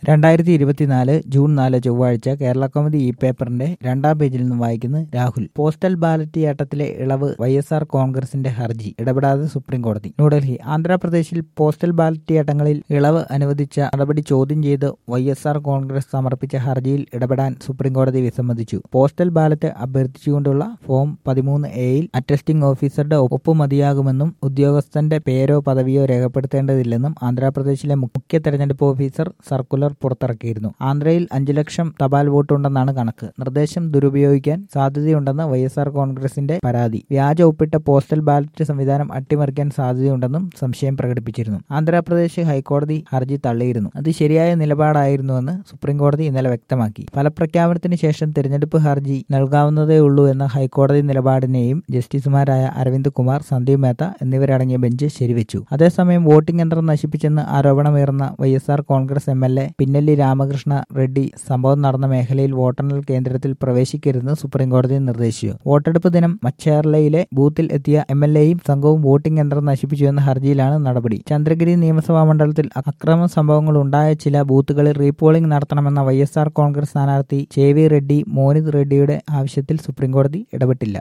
രണ്ടായിരത്തി ഇരുപത്തിനാല് ജൂൺ നാല് ചൊവ്വാഴ്ച കേരള കൗമുദി ഈ പേപ്പറിന്റെ രണ്ടാം പേജിൽ നിന്നും വായിക്കുന്നു രാഹുൽ പോസ്റ്റൽ ബാലറ്റ് ഏട്ടത്തിലെ ഇളവ് വൈ എസ് ആർ കോൺഗ്രസിന്റെ ഹർജി ഇടപെടാതെ സുപ്രീം കോടതി ന്യൂഡൽഹി ആന്ധ്രാപ്രദേശിൽ പോസ്റ്റൽ ബാലറ്റ് ഏട്ടങ്ങളിൽ ഇളവ് അനുവദിച്ച നടപടി ചോദ്യം ചെയ്ത് വൈ എസ് ആർ കോൺഗ്രസ് സമർപ്പിച്ച ഹർജിയിൽ ഇടപെടാൻ സുപ്രീം കോടതി വിസമ്മതിച്ചു പോസ്റ്റൽ ബാലറ്റ് അഭ്യർത്ഥിച്ചുകൊണ്ടുള്ള ഫോം പതിമൂന്ന് എയിൽ അറ്റസ്റ്റിംഗ് ഓഫീസറുടെ ഒപ്പ് മതിയാകുമെന്നും ഉദ്യോഗസ്ഥന്റെ പേരോ പദവിയോ രേഖപ്പെടുത്തേണ്ടതില്ലെന്നും ആന്ധ്രാപ്രദേശിലെ മുഖ്യ തെരഞ്ഞെടുപ്പ് ഓഫീസർ സർക്കുലർ പുറത്തിറക്കിയിരുന്നു ആന്ധ്രയിൽ അഞ്ചു ലക്ഷം തപാൽ വോട്ടുണ്ടെന്നാണ് കണക്ക് നിർദ്ദേശം ദുരുപയോഗിക്കാൻ സാധ്യതയുണ്ടെന്ന് വൈ എസ് ആർ കോൺഗ്രസിന്റെ പരാതി വ്യാജ ഒപ്പിട്ട പോസ്റ്റൽ ബാലറ്റ് സംവിധാനം അട്ടിമറിക്കാൻ സാധ്യതയുണ്ടെന്നും സംശയം പ്രകടിപ്പിച്ചിരുന്നു ആന്ധ്രാപ്രദേശ് ഹൈക്കോടതി ഹർജി തള്ളിയിരുന്നു അത് ശരിയായ നിലപാടായിരുന്നുവെന്ന് സുപ്രീം കോടതി ഇന്നലെ വ്യക്തമാക്കി ഫലപ്രഖ്യാപനത്തിന് ശേഷം തിരഞ്ഞെടുപ്പ് ഹർജി നൽകാവുന്നതേ ഉള്ളൂ എന്ന ഹൈക്കോടതി നിലപാടിനെയും ജസ്റ്റിസുമാരായ അരവിന്ദ് കുമാർ സന്ദീപ് മേത്ത എന്നിവരടങ്ങിയ ബെഞ്ച് ശരിവെച്ചു അതേസമയം വോട്ടിംഗ് യന്ത്രം നശിപ്പിച്ചെന്ന് ആരോപണമുയർന്ന Y S R Congress M L A Pinnelli Ramakrishna Reddy സംഭവം നടന്ന മേഖലയിൽ വോട്ടെണ്ണൽ കേന്ദ്രത്തിൽ പ്രവേശിക്കരുതെന്ന് സുപ്രീംകോടതി നിർദ്ദേശിച്ചു വോട്ടെടുപ്പ് ദിനം മച്ചേർലയിലെ ബൂത്തിൽ എത്തിയ എം എൽ എയും സംഘവും വോട്ടിംഗ് യന്ത്രം നശിപ്പിച്ചുവെന്ന ഹർജിയിലാണ് നടപടി ചന്ദ്രഗിരി നിയമസഭാ മണ്ഡലത്തിൽ അക്രമ സംഭവങ്ങൾ ഉണ്ടായ ചില ബൂത്തുകളിൽ റീപോളിംഗ് നടത്തണമെന്ന വൈ എസ് ആർ കോൺഗ്രസ് സ്ഥാനാർത്ഥി ചേവി റെഡ്ഡി മോനിത് റെഡ്ഡിയുടെ ആവശ്യത്തിൽ സുപ്രീംകോടതി ഇടപെട്ടില്ല